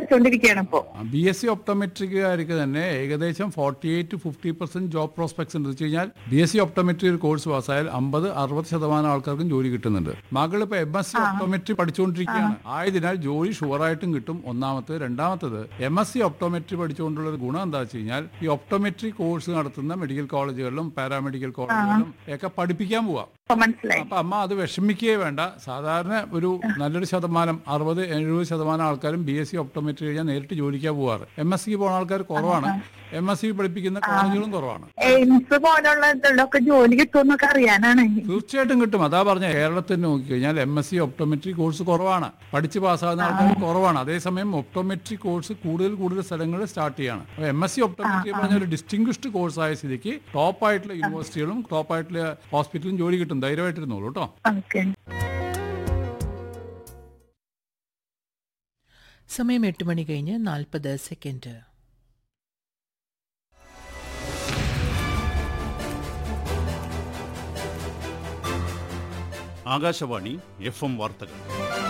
പഠിച്ചുകൊണ്ടിരിക്കുകയാണ് ഇപ്പോ B S C ഒപ്റ്റോമെട്രിക്കാർക്ക് തന്നെ ഏകദേശം forty eight to fifty percent job prospects ഉണ്ട് വെച്ച് കഴിഞ്ഞാൽ ബി എസ് സി ഒപ്റ്റോമെട്രി ഒരു കോഴ്സ് പാസ്സായാൽ അമ്പത് അറുപത് ശതമാനം ആൾക്കാർക്കും ജോലി കിട്ടുന്നുണ്ട് മകൾ ഇപ്പൊ എം എസ് സി ഒപ്റ്റോമെട്രി പഠിച്ചുകൊണ്ടിരിക്കുകയാണ് ആയതിനാൽ ജോലി ഷുവറായിട്ടും കിട്ടും ഒന്നാമത്തത് രണ്ടാമത്തത് എം എസ് സി ഒപ്റ്റോമെട്രി പഠിച്ചുകൊണ്ടുള്ള ഒരു ഗുണം എന്താ വെച്ച് കഴിഞ്ഞാൽ ഈ ഒപ്റ്റോമെട്രി കോഴ്സ് നടത്തുന്ന മെഡിക്കൽ കോളേജുകളിലും പാരാമെഡിക്കൽ കോളേജുകളിലും ഒക്കെ പഠിപ്പിക്കാൻ പോവാം ഇപ്പൊ മനസ്സിലായി അപ്പൊ അമ്മ അത് വിഷമിക്കുകയേ വേണ്ട സാധാരണ ഒരു നല്ലൊരു ശതമാനം അറുപത് എഴുപത് ശതമാനം ആൾക്കാരും ബി എസ് സി ഒപ്റ്റോമെട്രി കഴിഞ്ഞാൽ നേരിട്ട് ജോലിക്കാൻ പോവാറ് എം എസ് സിക്ക് പോകുന്ന ആൾക്കാർ കുറവാണ് എം എസ് സി പഠിപ്പിക്കുന്ന കോളേജുകളും കുറവാണ് എയിംസ് പോലുള്ള ഇതിലൊക്കെ ജോലി കിട്ടുമെന്നൊക്കെ അറിയാനാണ് തീർച്ചയായിട്ടും കിട്ടും അതാ പറഞ്ഞ കേരളത്തിൽ നോക്കിക്കഴിഞ്ഞാൽ M S C optometry course കുറവാണ് പഠിച്ച് പാസ്സാകുന്ന ആൾക്കാർ കുറവാണ് അതേസമയം ഒപ്റ്റോമെട്രി കോഴ്സ് കൂടുതൽ കൂടുതൽ സ്ഥലങ്ങളിൽ സ്റ്റാർട്ട് ചെയ്യാണ് അപ്പോൾ എം എസ് സി ഒപ്റ്റോമെട്രി പറഞ്ഞ ഒരു ഡിസ്റ്റിങ്ഷ്ഡ് കോഴ്സ് ആയ സ്ഥിതിക്ക് ടോപ്പ് ആയിട്ടുള്ള യൂണിവേഴ്സിറ്റികളും ടോപ്പ് ആയിട്ടുള്ള ഹോസ്പിറ്റലും ജോലി കിട്ടും ധൈര്യമായിട്ടിരുന്നോളൂ കേട്ടോ ഓക്കെ സമയം എട്ട് മണി കഴിഞ്ഞ് നാൽപ്പത് സെക്കൻഡ് ആകാശവാണി എഫ് എം വാർത്തകൾ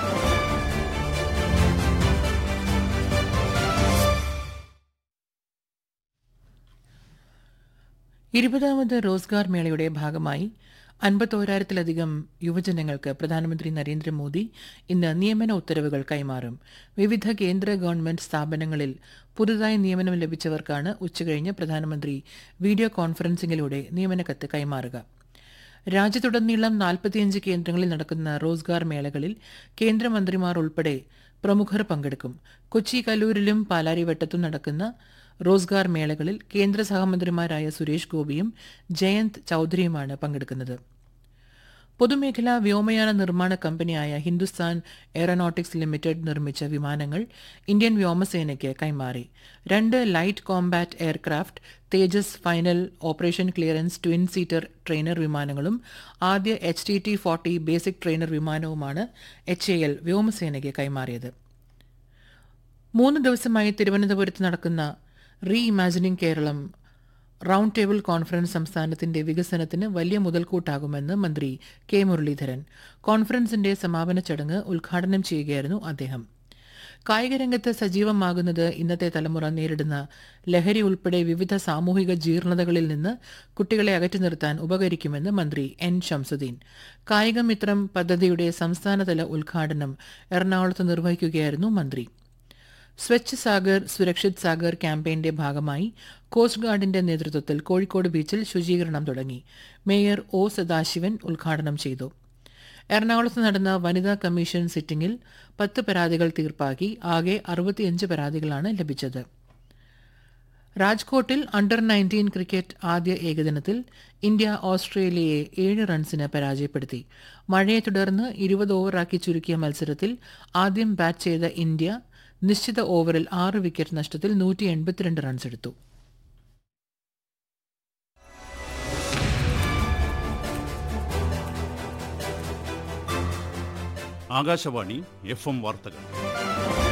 ഇരുപതാമത് റോസ്ഗാർ മേളയുടെ ഭാഗമായി അൻപത്തോരായിരത്തിലധികം യുവജനങ്ങൾക്ക് പ്രധാനമന്ത്രി നരേന്ദ്രമോദി ഇന്ന് നിയമന ഉത്തരവുകൾ കൈമാറും വിവിധ കേന്ദ്ര ഗവൺമെന്റ് സ്ഥാപനങ്ങളിൽ പുതുതായി നിയമനം ലഭിച്ചവർക്കാണ് ഉച്ചകഴിഞ്ഞ് പ്രധാനമന്ത്രി വീഡിയോ കോൺഫറൻസിംഗിലൂടെ നിയമനക്കത്ത് കൈമാറുക രാജ്യത്തുടനീളം നാൽപ്പത്തിയഞ്ച് കേന്ദ്രങ്ങളിൽ നടക്കുന്ന റോസ്ഗാർ മേളകളിൽ കേന്ദ്രമന്ത്രിമാർ ഉൾപ്പെടെ പ്രമുഖർ പങ്കെടുക്കും കൊച്ചി കലൂരിലും പാലാരിവട്ടത്തും നടക്കുന്ന റോസ്ഗാർ മേളകളിൽ കേന്ദ്ര സഹമന്ത്രിമാരായ സുരേഷ് ഗോപിയും ജയന്ത് ചൌധരിയുമാണ് പങ്കെടുക്കുന്നത് പൊതുമേഖലാ വ്യോമയാന നിർമ്മാണ കമ്പനിയായ ഹിന്ദുസ്ഥാൻ എയറോനോട്ടിക്സ് ലിമിറ്റഡ് നിർമ്മിച്ച വിമാനങ്ങൾ ഇന്ത്യൻ വ്യോമസേനയ്ക്ക് കൈമാറി രണ്ട് light combat aircraft Tejas final operation clearance twin seater trainer വിമാനങ്ങളും ആദ്യ H T T forty basic trainer വിമാനവുമാണ് എച്ച് എ എൽ വ്യോമസേനയ്ക്ക് കൈമാറിയത് മൂന്ന് ദിവസമായി തിരുവനന്തപുരത്ത് നടക്കുന്ന reimagining Keralam round table conference സംസ്ഥാനത്തിന്റെ വികസനത്തിന് വലിയ മുതൽക്കൂട്ടാകുമെന്ന് മന്ത്രി കെ മുരളീധരൻ കോൺഫറൻസിന്റെ സമാപന ചടങ്ങ് ഉദ്ഘാടനം ചെയ്യുകയായിരുന്നു അദ്ദേഹം കായികരംഗത്ത് സജീവമാകുന്നത് ഇന്നത്തെ തലമുറ നേരിടുന്ന ലഹരി ഉൾപ്പെടെ വിവിധ സാമൂഹിക ജീർണതകളിൽ നിന്ന് കുട്ടികളെ അകറ്റി നിർത്താൻ ഉപകരിക്കുമെന്ന് മന്ത്രി എൻ ഷംസുദ്ദീൻ കായികമിത്രം പദ്ധതിയുടെ സംസ്ഥാനതല ഉദ്ഘാടനം എറണാകുളത്ത് നിർവഹിക്കുകയായിരുന്നു മന്ത്രി സ്വച്ഛ് സാഗർ സുരക്ഷിത് സാഗർ ക്യാമ്പയിന്റെ ഭാഗമായി കോസ്റ്റ് ഗാർഡിന്റെ നേതൃത്വത്തിൽ കോഴിക്കോട് ബീച്ചിൽ ശുചീകരണം തുടങ്ങി മേയർ ഒ സദാശിവൻ ഉദ്ഘാടനം ചെയ്തു എറണാകുളത്ത് നടന്ന വനിതാ കമ്മീഷൻ സിറ്റിംഗിൽ പത്ത് പരാതികൾ തീർപ്പാക്കി ആകെ അറുപത്തിയഞ്ച് പരാതികളാണ് ലഭിച്ചത് രാജ്കോട്ടിൽ അണ്ടർ നയൻറ്റീൻ ക്രിക്കറ്റ് ആദ്യ ഏകദിനത്തിൽ ഇന്ത്യ ഓസ്ട്രേലിയയെ ഏഴ് റൺസിന് പരാജയപ്പെടുത്തി മഴയെ തുടർന്ന് ഇരുപത് ഓവറാക്കി ചുരുക്കിയ മത്സരത്തിൽ ആദ്യം ബാറ്റ് ചെയ്ത ഇന്ത്യ നിശ്ചിത ഓവറിൽ ആറ് വിക്കറ്റ് നഷ്ടത്തിൽ നൂറ്റി എൺപത്തിരണ്ട് റൺസ് എടുത്തു ആകാശവാണി എഫ് എം വാർത്തകൾ